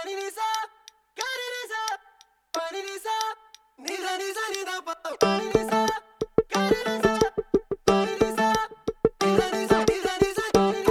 പനിനിസ കരിനിസ പനിനിസ നിധനിസ നിധ പ പനിനിസ കരിനിസ പനിനിസ നിധനിസ നിധനിസ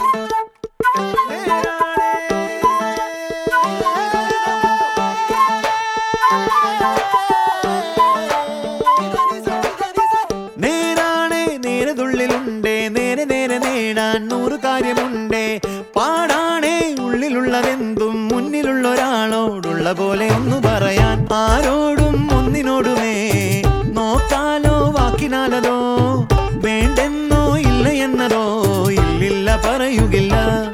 നേരാണേ നേരതുള്ളിലുണ്ടേ നേരെ നേരെ നേടാൻ നൂറ് കാര്യമുണ്ടേ പാടാണേ ഉള്ളിലുള്ളതെന്തും മുന്നിലുള്ള ഒരാളോടുള്ള പോലെ ഒന്ന് പറയാൻ ആരോടും ഒന്നിനോടുമേ നോക്കാലോ വാക്കിനാലതോ വേണ്ടെന്നോ ഇല്ല എന്നതോ ഇല്ലില്ല പറയുകില്ല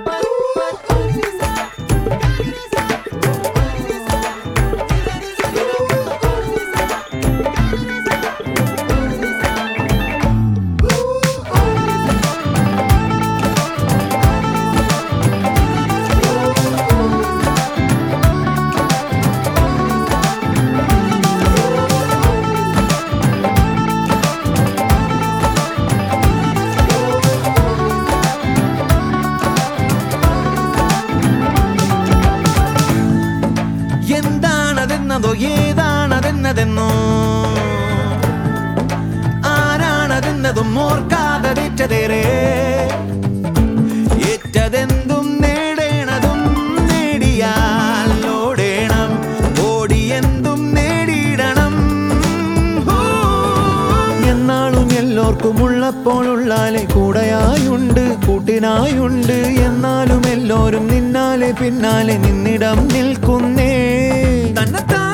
എന്താണതെന്നതോ ഏതാണതെന്നതെന്നോ ആരാണതെന്നതും ഓർക്കാതെ തെറ്റതേറെ ഏറ്റതെന്തും നേടേണതും നേടിയാൽ ഓടേണം ഓടിയെന്തും നേടിയിടണം ഹൂ. എന്നാളും എല്ലോർക്കും ഉള്ളപ്പോൾ ഉള്ളാലെ കൂടെയായുണ്ട് കൂട്ടിനായുണ്ട് എന്നാലും എല്ലോരും നിന്നാലെ പിന്നാലെ നിന്നിടം നിൽക്കുന്നേ തന്നെത്താൻ